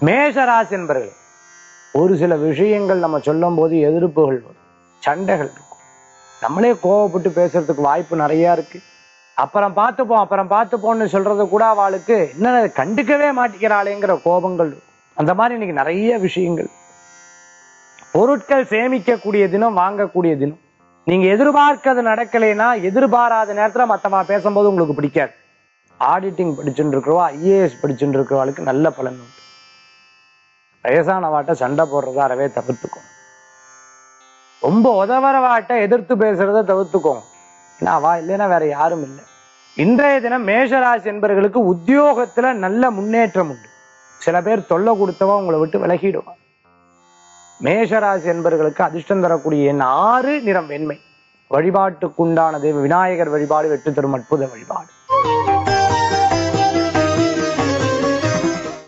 மேஷராசி என்பர்கள் ஒரு சில விஷயங்கள் நம்ம சொல்லும் போது எதிர்ப்புகள் வரும் சண்டைகள் இருக்கும் நம்மளே கோவப்பட்டு பேசுறதுக்கு வாய்ப்பு நிறைய இருக்கு அப்புறம் பார்த்துப்போம் அப்புறம் பார்த்துப்போம்னு சொல்றது கூட அவளுக்கு என்ன கண்டுக்கவே மாட்டேங்கிறாளேங்கிற கோபங்கள் இருக்கும். அந்த மாதிரி இன்னைக்கு நிறைய விஷயங்கள் பொருட்கள் சேமிக்கக்கூடிய தினம் வாங்கக்கூடிய தினம் நீங்க எதிர்பார்க்கிறது நடக்கலைன்னா எதிர்பாராத நேரத்துல மத்தவா பேசும்போது உங்களுக்கு பிடிக்காது ஆடிட்டிங் படிச்சுட்டு இருக்கிறவா ஐஏஎஸ் படிச்சுட்டு இருக்கிறவாளுக்கு நல்ல பலன் உண்டு வயசானவாட்ட சண்டை போடுறத அறவே தவிர்த்துக்கும் ரொம்ப உதவறவாட்ட எதிர்த்து பேசுறத தவிர்த்துக்கோங்க ஏன்னா அவா இல்லைன்னா வேற யாரும் இல்லை இன்றைய தினம் மேஷராசி என்பவர்களுக்கு உத்தியோகத்துல நல்ல முன்னேற்றம் உண்டு சில பேர் தொல்லை கொடுத்தவா உங்களை விட்டு விலகிடுவான் மேஷராசி என்பவர்களுக்கு அதிர்ஷ்டம் தரக்கூடிய எண் ஆறு நிறம் வெண்மை வழிபாட்டுக்குண்டான தெய்வ விநாயகர் வழிபாடு வெற்றி தரும் அற்புத வழிபாடு